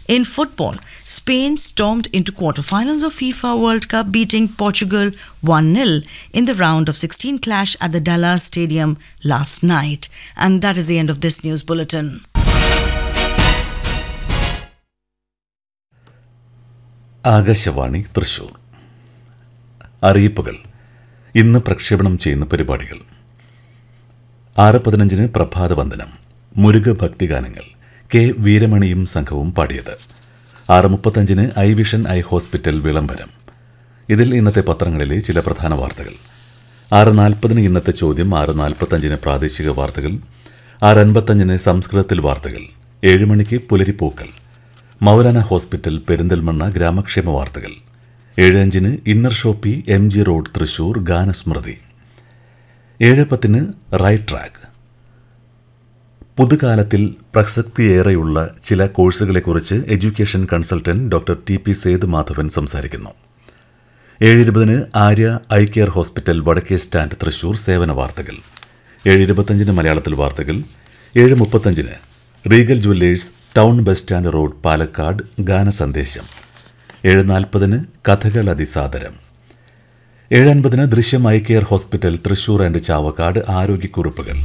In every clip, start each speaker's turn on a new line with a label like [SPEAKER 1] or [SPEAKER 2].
[SPEAKER 1] In football, Spain stormed into quarterfinals of FIFA World Cup, beating Portugal 1 0 in the round of 16 clash at the Dallas Stadium last night. And that is the end of this news bulletin.
[SPEAKER 2] Akashvani Thrissur അറിയിപ്പുകൾ ഇന്ന് പ്രക്ഷേപണം ചെയ്യുന്ന പരിപാടികൾ ആറ് പതിനഞ്ചിന് പ്രഭാതവന്ദനം Muruga ഭക്തിഗാനങ്ങൾ K വീരമണിയും സംഘവും പാടിയത് ആറ് മുപ്പത്തഞ്ചിന് ഐ വിഷൻ ഐ ഹോസ്പിറ്റൽ വിളംബരം ഇതിൽ ഇന്നത്തെ പത്രങ്ങളിലെ ചില പ്രധാന വാർത്തകൾ ആറ് നാൽപ്പതിന് ഇന്നത്തെ ചോദ്യം ആറ് നാൽപ്പത്തഞ്ചിന് പ്രാദേശിക വാർത്തകൾ ആറ് അൻപത്തഞ്ചിന് സംസ്കൃതത്തിൽ വാർത്തകൾ ഏഴ് മണിക്ക് പുലരിപ്പൂക്കൾ മൗലാന ഹോസ്പിറ്റൽ പെരിന്തൽമണ്ണ ഗ്രാമക്ഷേമ വാർത്തകൾ ഏഴ് അഞ്ചിന് Inner Shoppe M G road Thrissur ഗാനസ്മൃതി ഏഴ് പത്തിന് റൈറ്റ് ട്രാക്ക് പുതുകാലത്തിൽ പ്രസക്തിയേറെയുള്ള ചില കോഴ്സുകളെക്കുറിച്ച് education consultant doctor T P Sethu Madhavan സംസാരിക്കുന്നു ഏഴ് ഇരുപതിന് ആര്യ ഐ കെയർ ഹോസ്പിറ്റൽ വടക്കേ സ്റ്റാൻഡ് തൃശൂർ സേവന വാർത്തകൾ ഏഴ് ഇരുപത്തഞ്ചിന് മലയാളത്തിൽ വാർത്തകൾ ഏഴ് മുപ്പത്തഞ്ചിന് Regal jewellers town bus stand road Palakkad ഗാന സന്ദേശം ഏഴ് നാൽപ്പതിന് കഥകൾ അതിസാദരം ഏഴ് അൻപതിന് ദൃശ്യം I care hospital Thrissur and Chavakkad ആരോഗ്യക്കുറിപ്പുകൾ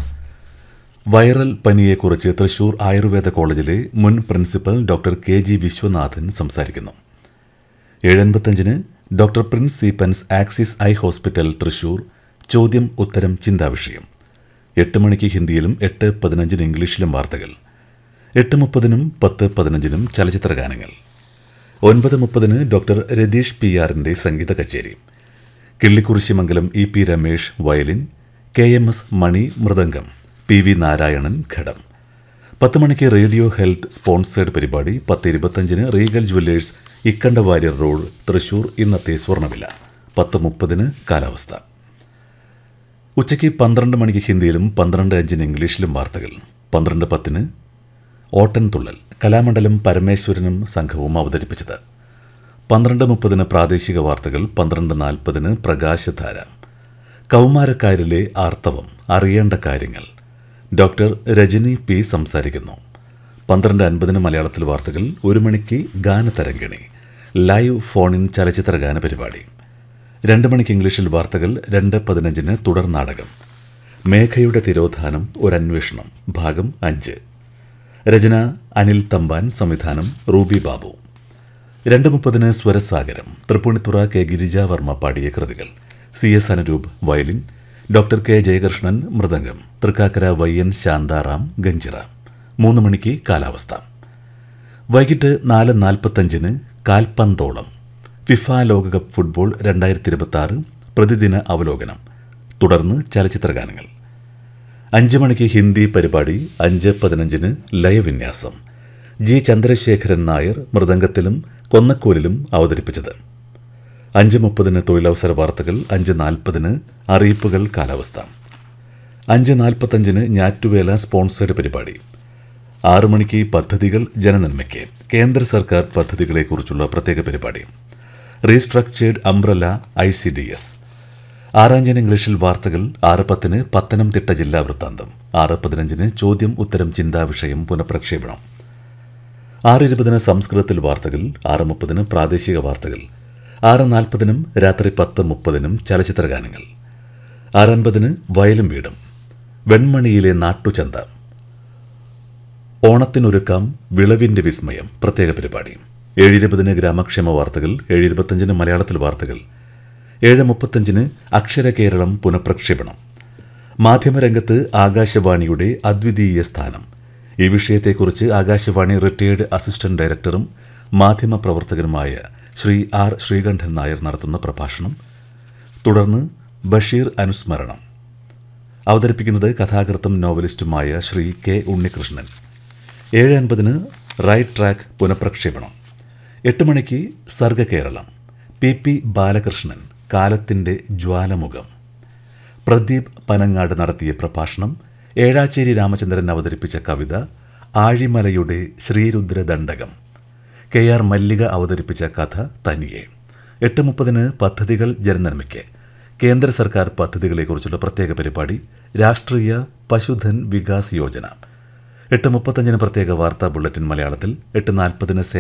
[SPEAKER 2] വൈറൽ പനിയെക്കുറിച്ച് തൃശൂർ ആയുർവേദ കോളേജിലെ മുൻ principal doctor K G Viswanathan സംസാരിക്കുന്നു ഏഴൻപത്തഞ്ചിന് ഡോക്ടർ പ്രിൻസ് സീപ്പൻസ് ആക്സിസ് ഐ ഹോസ്പിറ്റൽ തൃശൂർ ചോദ്യം ഉത്തരം ചിന്താവിഷയം എട്ട് മണിക്ക് ഹിന്ദിയിലും എട്ട് പതിനഞ്ചിന് ഇംഗ്ലീഷിലും വാർത്തകൾ എട്ട് മുപ്പതിനും പത്ത് പതിനഞ്ചിനും ചലച്ചിത്ര ഗാനങ്ങൾ ഒൻപത് മുപ്പതിന് ഡോക്ടർ രതീഷ് പി ആറിൻ്റെ സംഗീത കച്ചേരി Killikkurussimangalam E P Ramesh violin K M S Mani mridangam P V Narayanan ghatam പത്ത് മണിക്ക് റേഡിയോ ഹെൽത്ത് സ്പോൺസേഡ് പരിപാടി പത്ത് ഇരുപത്തഞ്ചിന് Regal jewellers Ikkanda Warrier road Thrissur ഇന്നത്തെ സ്വർണ്ണവില പത്ത് മുപ്പതിന് കാലാവസ്ഥ ഉച്ചയ്ക്ക് പന്ത്രണ്ട് മണിക്ക് ഹിന്ദിയിലും പന്ത്രണ്ട് അഞ്ചിന് ഇംഗ്ലീഷിലും വാർത്തകൾ പന്ത്രണ്ട് പത്തിന് ഓട്ടൻതുള്ളൽ കലാമണ്ഡലം പരമേശ്വരനും സംഘവും അവതരിപ്പിച്ചത് പന്ത്രണ്ട് മുപ്പതിന് പ്രാദേശിക വാർത്തകൾ പന്ത്രണ്ട് നാൽപ്പതിന് പ്രകാശധാര കൗമാരക്കാരിലെ ആർത്തവം അറിയേണ്ട കാര്യങ്ങൾ ഡോക്ടർ രജനി പി സംസാരിക്കുന്നു പന്ത്രണ്ട് അൻപതിന് മലയാളത്തിൽ വാർത്തകൾ ഒരു മണിക്ക് ഗാനതരംഗിണി ലൈവ് ഫോണിൻ ചലച്ചിത്ര ഗാന പരിപാടി രണ്ട് മണിക്ക് ഇംഗ്ലീഷിൽ വാർത്തകൾ രണ്ട് പതിനഞ്ചിന് തുടർ നാടകം മേഘയുടെ തിരോധാനം ഒരന്വേഷണം ഭാഗം അഞ്ച് രചന അനിൽ തമ്പാൻ സംവിധാനം റൂബി ബാബു രണ്ട് മുപ്പതിന് സ്വരസാഗരം തൃപ്പൂണിത്തുറ കെ ഗിരിജാവർമ്മ പാടിയ കൃതികൾ C S Anuroop violin doctor K Jayakrishnan mridangam Thrikkakara Y N Shantharam ganjira മൂന്ന് മണിക്ക് കാലാവസ്ഥ വൈകിട്ട് നാല് നാൽപ്പത്തഞ്ചിന് കാൽപന്തോളം ഫിഫ ലോകകപ്പ് ഫുട്ബോൾ രണ്ടായിരത്തി ഇരുപത്തി ആറ് പ്രതിദിന അവലോകനം തുടർന്ന് ചലച്ചിത്രഗാനങ്ങൾ അഞ്ച് മണിക്ക് ഹിന്ദി പരിപാടി അഞ്ച് പതിനഞ്ചിന് ലയവിന്യാസം ജി ചന്ദ്രശേഖരൻ നായർ മൃദംഗത്തിലും കൊന്നക്കോലിലും അവതരിപ്പിച്ചത് അഞ്ച് മുപ്പതിന് തൊഴിലവസര വാർത്തകൾ അഞ്ച് നാൽപ്പതിന് അറിയിപ്പുകൾ കാലാവസ്ഥ അഞ്ച് നാൽപ്പത്തഞ്ചിന് ഞാറ്റുവേല സ്പോൺസേഡ് പരിപാടി ആറു മണിക്ക് പദ്ധതികൾ ജനനന്മയ്ക്ക് കേന്ദ്ര സർക്കാർ പദ്ധതികളെക്കുറിച്ചുള്ള പ്രത്യേക പരിപാടി restructured umbrella I C D S ആറാഞ്ചിന് ഇംഗ്ലീഷിൽ വാർത്തകൾ ആറ് പത്തിന് പത്തനംതിട്ട ജില്ലാ വൃത്താന്തം ആറ് പതിനഞ്ചിന് ചോദ്യം ഉത്തരം ചിന്താവിഷയം പുനഃപ്രക്ഷേപണം ആറ് ഇരുപതിന് സംസ്കൃതത്തിൽ വാർത്തകൾ ആറ് മുപ്പതിന് പ്രാദേശിക വാർത്തകൾ ആറ് നാൽപ്പതിനും രാത്രി പത്ത് മുപ്പതിനും ചലച്ചിത്ര ഗാനങ്ങൾ ആറൻപതിന് വയലും വീടും വെൺമണിയിലെ നാട്ടുചന്ത ഓണത്തിനൊരുക്കാം വിളവിന്റെ വിസ്മയം പ്രത്യേക പരിപാടി ഏഴിരുപതിന് ഗ്രാമക്ഷേമ വാർത്തകൾ ഏഴിരുപത്തഞ്ചിന് മലയാളത്തിൽ വാർത്തകൾ ഏഴ് മുപ്പത്തഞ്ചിന് അക്ഷര കേരളം പുനഃപ്രക്ഷേപണം മാധ്യമരംഗത്ത് ആകാശവാണിയുടെ അദ്വിതീയ സ്ഥാനം ഈ വിഷയത്തെക്കുറിച്ച് ആകാശവാണി റിട്ടയേർഡ് അസിസ്റ്റന്റ് ഡയറക്ടറും മാധ്യമപ്രവർത്തകനുമായ ശ്രീ ആർ ശ്രീകണ്ഠൻ നായർ നടത്തുന്ന പ്രഭാഷണം തുടർന്ന് ബഷീർ അനുസ്മരണം അവതരിപ്പിക്കുന്നത് കഥാകൃത്തും നോവലിസ്റ്റുമായ ശ്രീ കെ ഉണ്ണികൃഷ്ണൻ ഏഴ് അൻപതിന് റൈറ്റ് ട്രാക്ക് പുനഃപ്രക്ഷേപണം എട്ട് മണിക്ക് സർഗ കേരളം പി പി ബാലകൃഷ്ണൻ കാലത്തിൻ്റെ ജ്വാലമുഖം പ്രദീപ് പനങ്ങാട് നടത്തിയ പ്രഭാഷണം ഏഴാച്ചേരി രാമചന്ദ്രൻ അവതരിപ്പിച്ച കവിത ആഴിമലയുടെ ശ്രീരുദ്രദണ്ഡകം കെ ആർ മല്ലിക അവതരിപ്പിച്ച കഥ തനിയെ എട്ട് മുപ്പതിന് പദ്ധതികൾ ജനനന്മയ്ക്ക് കേന്ദ്ര സർക്കാർ പദ്ധതികളെക്കുറിച്ചുള്ള പ്രത്യേക പരിപാടി രാഷ്ട്രീയ പശുധൻ വികാസ് യോജന എട്ട് മുപ്പത്തഞ്ചിന് പ്രത്യേക വാർത്താ ബുള്ളറ്റിൻ മലയാളത്തിൽ എട്ട് നാൽപ്പതിന്